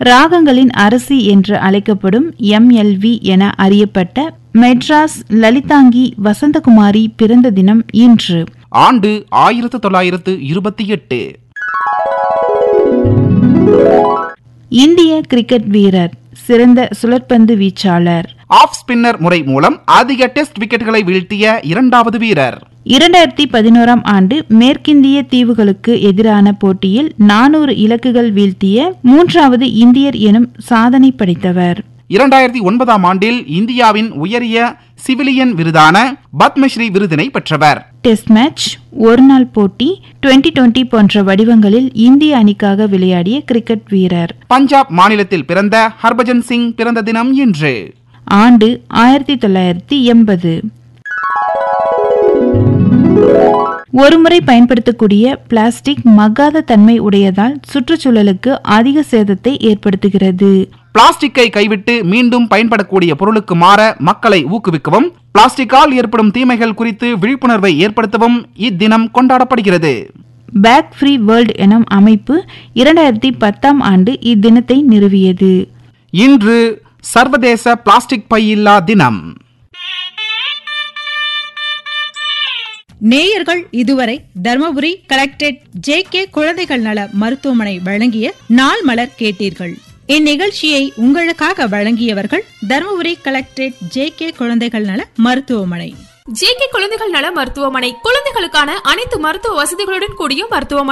ராகங்களின் அரசி என்று அழைக்கப்படும் எம்எல்வி என அறியப்பட்ட மெட்ராஸ் லலிதாங்கி வசந்தகுமாரி பிறந்த தினம் இன்று ஆண்டு ஆயிரத்து தொள்ளாயிரத்து இருபத்தி எட்டு இந்திய கிரிக்கெட் வீரர் சிறந்த சுழற்பந்து வீச்சாளர் ஆஃப் ஸ்பின்னர் முறை மூலம் அதிக டெஸ்ட் விக்கெட்டுகளை வீழ்த்திய இரண்டாவது வீரர் இரண்டாயிரத்தி பதினோராம் ஆண்டு மேற்கிந்திய தீவுகளுக்கு எதிரான போட்டியில் நானூறு இலக்குகள் வீழ்த்திய மூன்றாவது இந்தியர் எனும் சாதனை படைத்தவர் இரண்டாயிரத்தி ஒன்பதாம் ஆண்டில் இந்தியாவின் உயரிய சிவிலியன் விருதான பத்மஸ்ரீ விருதினை பெற்றவர் டெஸ்ட் மேட்ச் ஒருநாள் போட்டி டுவெண்டி டுவெண்டி போன்ற வடிவங்களில் இந்திய அணிக்காக விளையாடிய கிரிக்கெட் வீரர் பஞ்சாப் மாநிலத்தில் பிறந்த ஹர்பஜன் சிங் பிறந்த தினம் இன்று ஆண்டு ஆயிரத்தி தொள்ளாயிரத்தி எண்பது ஒருமுறை பயன்படுத்தக்கூடிய பிளாஸ்டிக் மக்காத தன்மை உடையதால் சுற்றுச்சூழலுக்கு அதிக சேதத்தை ஏற்படுத்துகிறது பிளாஸ்டிக்கை கைவிட்டு மீண்டும் பயன்படக்கூடிய பொருளுக்கு மாற மக்களை ஊக்குவிக்கவும் பிளாஸ்டிக்கால் ஏற்படும் தீமைகள் குறித்து விழிப்புணர்வை ஏற்படுத்தவும் இத்தினம் கொண்டாடப்படுகிறது பேக் ஃப்ரீ வேர்ல்ட் எனும் அமைப்பு இரண்டாயிரத்தி பத்தாம் ஆண்டு இத்தினத்தை நிறுவியது இன்று சர்வதேச பிளாஸ்டிக் பையில்லா தினம் நேயர்கள் இதுவரை தர்மபுரி கலெக்டரேட் ஜே கே குழந்தைகள் நல மருத்துவமனை வழங்கிய நாள் மலர் கேட்டீர்கள் இந்நிகழ்ச்சியை உங்களுக்காக வழங்கியவர்கள் தர்மபுரி கலெக்டரேட் ஜே கே குழந்தைகள் நல மருத்துவமனை ஜேகே குழந்தைகள் நல மருத்துவமனை குழந்தைகளுக்கான அனைத்து மருத்துவ வசதிகளுடன் கூடிய மருத்துவமனை